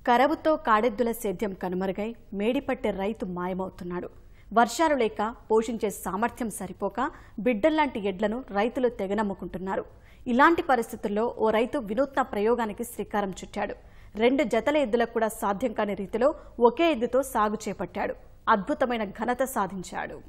కరవుతో కాడెద్దుల సేద్యం కనుమరుగై మేడిపట్టే రైతు మాయమవుతున్నాడు వర్షాలు లేక పోషించే సామర్థ్యం సరిపోక బిడ్డల్లాంటి ఎడ్లను రైతులు తెగనమ్ముకుంటున్నారు ఇలాంటి పరిస్థితుల్లో ఓ రైతు వినూత్న ప్రయోగానికి శ్రీకారం చుట్టాడు రెండు జతల ఎద్దులకు కూడా సాధ్యం కాని రీతిలో ఒకే ఎద్దుతో సాగు చేపట్టాడు అద్భుతమైన ఘనత సాధించాడు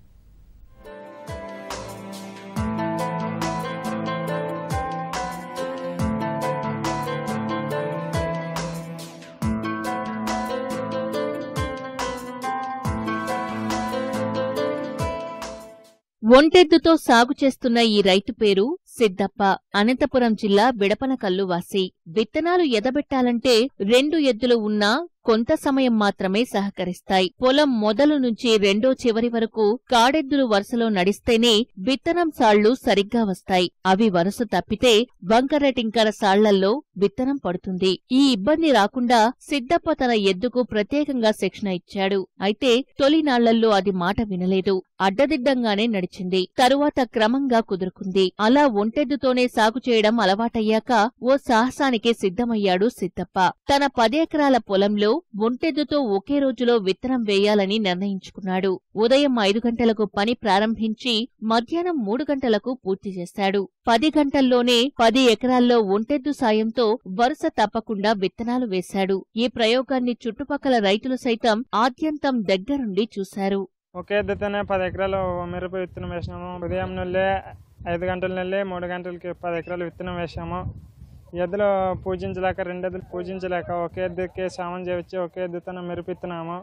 ఒంటెద్దుతో సాగు చేస్తున్న ఈ రైతు పేరు సిద్దప్ప అనంతపురం జిల్లా బిడపనకల్లు వాసి విత్తనాలు ఎదబెట్టాలంటే రెండు ఎద్దులు ఉన్నా కొంత సమయం మాత్రమే సహకరిస్తాయి పొలం మొదలు నుంచి రెండో చివరి వరకు కాడెద్దులు వరుసలో నడిస్తేనే విత్తనం సాళ్లు సరిగ్గా వస్తాయి అవి వరుస తప్పితే వంకర టింకర సాళ్లల్లో విత్తనం పడుతుంది ఈ ఇబ్బంది రాకుండా సిద్దప్ప తన ఎద్దుకు ప్రత్యేకంగా శిక్షణ ఇచ్చాడు అయితే తొలినాళ్లల్లో అది మాట వినలేదు అడ్డదిడ్డంగానే నడిచింది తరువాత క్రమంగా కుదురుకుంది అలా ఒంటెద్దుతోనే సాగు చేయడం అలవాటయ్యాక ఓ సాహసానికి సిద్ధమయ్యాడు సిద్దప్ప తన పదేకరాల పొలంలో ఒంటెద్దుతో ఒకే రోజులో విత్తనం వేయాలని నిర్ణయించుకున్నాడు ఉదయం ఐదు గంటలకు పని ప్రారంభించి మధ్యాహ్నం మూడు గంటలకు పూర్తి చేశాడు పది గంటల్లోనే పది ఎకరాల్లో ఒంటెద్దు సాయంతో వరుస తప్పకుండా విత్తనాలు వేశాడు ఈ ప్రయోగాన్ని చుట్టుపక్కల రైతులు సైతం ఆద్యంతం దగ్గరుండి చూశారు ఒకే ఎద్దుతోనే పది ఎకరాలు మిరప విత్తనం వేసినాము ఉదయం నుండి ఐదు గంటల నుండి మూడు గంటలకి పది ఎకరాలు విత్తనం వేసాము ఈ ఎద్దులు పూజించలేక రెండు ఎద్దులు పూజించలేక ఒకే ఎద్దుకి సామం చేయించి ఒకే ఎద్దుతోనే మిరప విత్తనాము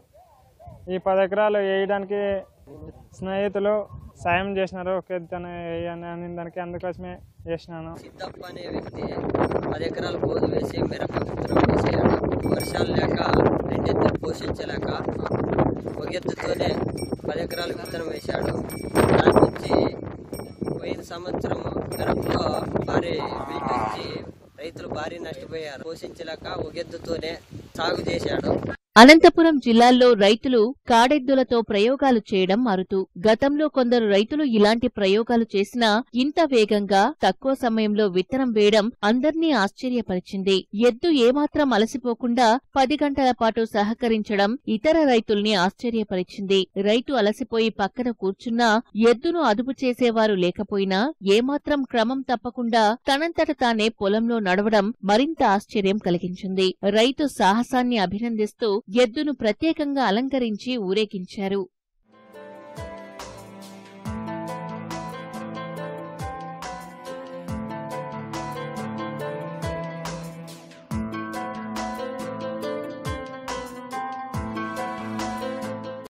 ఈ పది ఎకరాలు వేయడానికి స్నేహితులు సాయం చేసినారు ఒకే ఎద్దుతోనే వేయని అని దానికి అందుకోసమే వేసినాను సిద్ధప్ప అనే వ్యక్తి పది ఎకరాలు బోధు వేసి మిరప విత్తనం వేసేయాడు వర్షాలు లేక రెండెత్తులు పోషించలేక ఒక ఎత్తుతోనే పది ఎకరాలు విత్తనం వేశాడు దాని నుంచి పోయిన సంవత్సరం మిరపలో భారీ వీటి వచ్చి రైతులు భారీ నష్టపోయారు పోషించలేక ఒక ఎత్తుతోనే సాగు చేశాడు అనంతపురం జిల్లాల్లో రైతులు కాడెద్దులతో ప్రయోగాలు చేయడం అరుదు గతంలో కొందరు రైతులు ఇలాంటి ప్రయోగాలు చేసినా ఇంత వేగంగా తక్కువ సమయంలో విత్తనం వేయడం అందర్నీ ఆశ్చర్యపరిచింది ఎద్దు ఏమాత్రం అలసిపోకుండా పది గంటల పాటు సహకరించడం ఇతర రైతుల్ని ఆశ్చర్యపరిచింది రైతు అలసిపోయి పక్కన కూర్చున్నా ఎద్దును అదుపు చేసేవారు లేకపోయినా ఏమాత్రం క్రమం తప్పకుండా తనంతట తానే పొలంలో నడవడం మరింత ఆశ్చర్యం కలిగించింది రైతు సాహసాన్ని అభినందిస్తూ ఎద్దును ప్రత్యేకంగా అలంకరించి ఊరేగించారు